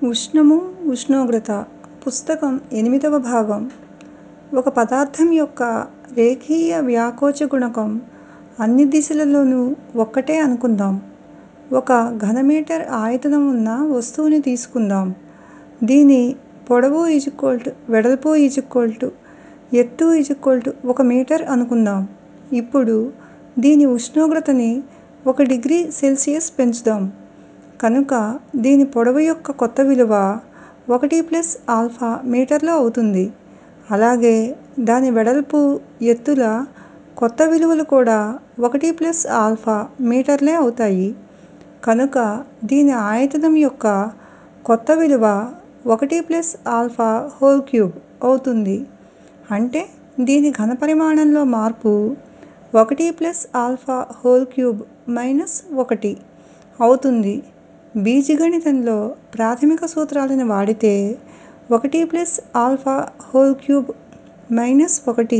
ఉష్ణము ఉష్ణోగ్రత పుస్తకం ఎనిమిదవ భాగం ఒక పదార్థం యొక్క రేఖీయ వ్యాకోచ గుణకం అన్ని దిశలలోనూ ఒక్కటే అనుకుందాం ఒక ఘనమీటర్ ఆయతనం ఉన్న వస్తువుని తీసుకుందాం దీని పొడవు వెడల్పు ఎత్తు ఒక మీటర్ అనుకుందాం ఇప్పుడు దీని ఉష్ణోగ్రతని ఒక డిగ్రీ సెల్సియస్ పెంచుదాం కనుక దీని పొడవు యొక్క కొత్త విలువ ఒకటి ప్లస్ ఆల్ఫా మీటర్లు అవుతుంది అలాగే దాని వెడల్పు ఎత్తుల కొత్త విలువలు కూడా ఒకటి ప్లస్ ఆల్ఫా మీటర్లే అవుతాయి కనుక దీని ఆయతనం యొక్క కొత్త విలువ ఒకటి ప్లస్ ఆల్ఫా హోల్ క్యూబ్ అవుతుంది అంటే దీని ఘనపరిమాణంలో మార్పు ఒకటి plus alpha whole cube minus ఒకటి అవుతుంది బీజగణితంలో ప్రాథమిక సూత్రాలను వాడితే ఒకటి plus alpha whole cube minus ఒకటి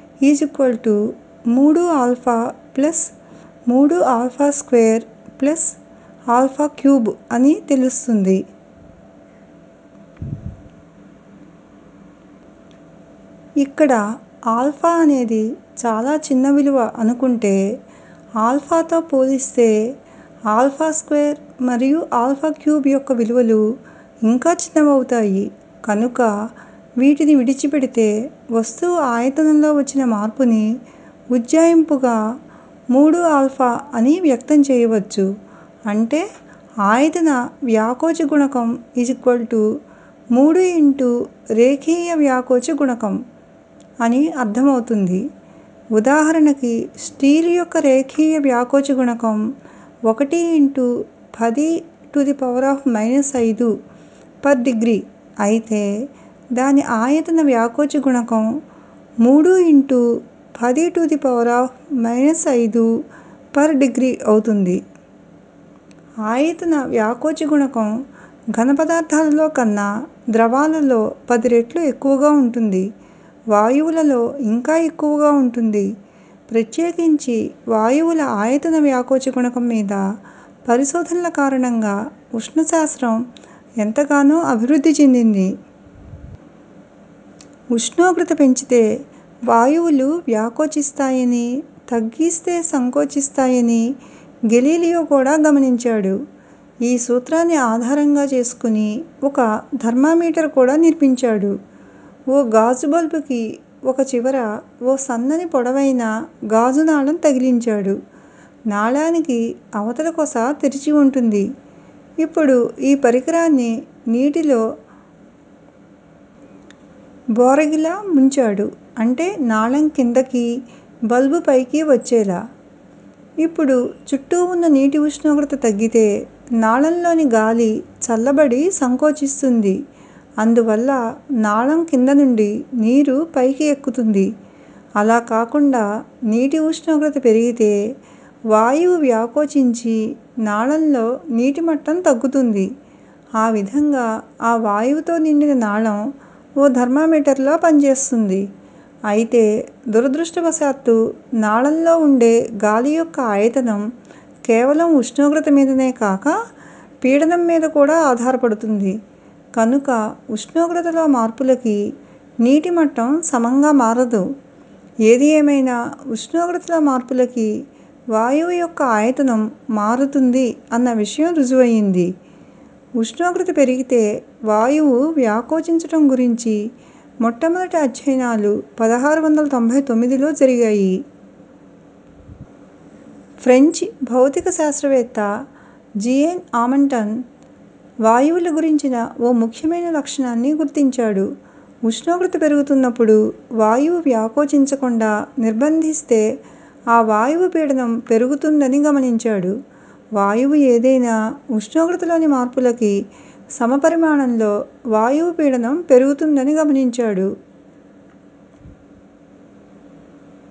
మూడు ఆల్ఫా ప్లస్ మూడు alpha square plus alpha cube అని తెలుస్తుంది ఇక్కడ ఆల్ఫా అనేది చాలా చిన్న విలువ అనుకుంటే ఆల్ఫాతో పోలిస్తే ఆల్ఫా స్క్వేర్ మరియు ఆల్ఫా క్యూబ్ యొక్క విలువలు ఇంకా చిన్నవవుతాయి కనుక వీటిని విడిచిపెడితే వస్తువు ఆయతనంలో వచ్చిన మార్పుని ఉజ్జాయింపుగా మూడు ఆల్ఫా అని వ్యక్తం చేయవచ్చు అంటే ఆయతన వ్యాకోచ గుణకం మూడు ఇంటూ రేఖీయ వ్యాకోచ గుణకం అని అర్థమవుతుంది ఉదాహరణకి స్టీలు యొక్క రేఖీయ వ్యాకోచ గుణకం ఒకటి ఇంటూ పది to the power of minus ఐదు పర్ డిగ్రీ అయితే దాని ఆయతన వ్యాకోచ గుణకం మూడు ఇంటూ పది to the power of minus ఐదు పర్ డిగ్రీ అవుతుంది ఆయతన వ్యాకోచ గుణకం ఘనపదార్థాలలో కన్నా ద్రవాలలో పది రెట్లు ఎక్కువగా ఉంటుంది వాయువులలో ఇంకా ఎక్కువగా ఉంటుంది ప్రత్యేకించి వాయువుల ఆయతన వ్యాకోచ గుణకం మీద పరిశోధనల కారణంగా ఉష్ణశాస్త్రం ఎంతగానో అభివృద్ధి చెందింది ఉష్ణోగ్రత పెంచితే వాయువులు వ్యాకోచిస్తాయని తగ్గిస్తే సంకోచిస్తాయని గెలీలియో కూడా గమనించాడు ఈ సూత్రాన్ని ఆధారంగా చేసుకుని ఒక థర్మామీటర్ కూడా నిర్మించాడు ఓ గాజు బల్బుకి ఒక చివర ఓ సన్నని పొడవైన గాజు నాళం తగిలించాడు నాళానికి అవతల కొస తెరిచి ఉంటుంది ఇప్పుడు ఈ పరికరాన్ని నీటిలో బోరగిలా ముంచాడు అంటే నాళం కిందకి బల్బు పైకి వచ్చేలా ఇప్పుడు చుట్టూ ఉన్న నీటి ఉష్ణోగ్రత తగ్గితే నాళంలోని గాలి చల్లబడి సంకోచిస్తుంది అందువల్ల నాళం కింద నుండి నీరు పైకి ఎక్కుతుంది అలా కాకుండా నీటి ఉష్ణోగ్రత పెరిగితే వాయువు వ్యాకోచించి నాళంలో నీటి మట్టం తగ్గుతుంది ఆ విధంగా ఆ వాయువుతో నిండిన నాళం ఓ థర్మామీటర్లా పనిచేస్తుంది అయితే దురదృష్టవశాత్తు నాళంలో ఉండే గాలి యొక్క ఆయతనం కేవలం ఉష్ణోగ్రత మీదనే కాక పీడనం మీద కూడా ఆధారపడుతుంది కనుక ఉష్ణోగ్రతలో మార్పులకి నీటి మట్టం సమంగా మారదు ఏది ఏమైనా ఉష్ణోగ్రతలో మార్పులకి వాయువు యొక్క ఆయతనం మారుతుంది అన్న విషయం రుజువయింది ఉష్ణోగ్రత పెరిగితే వాయువు వ్యాకోచించటం గురించి మొట్టమొదటి అధ్యయనాలు పదహారు వందల తొంభై తొమ్మిదిలో జరిగాయి ఫ్రెంచ్ భౌతిక శాస్త్రవేత్త జియేన్ ఆమంటన్ వాయువుల గురించిన ఓ ముఖ్యమైన లక్షణాన్ని గుర్తించాడు ఉష్ణోగ్రత పెరుగుతున్నప్పుడు వాయువు వ్యాకోచించకుండా నిర్బంధిస్తే ఆ వాయువు పీడనం పెరుగుతుందని గమనించాడు వాయువు ఏదైనా ఉష్ణోగ్రతలోని మార్పులకి సమపరిమాణంలో వాయువు పీడనం పెరుగుతుందని గమనించాడు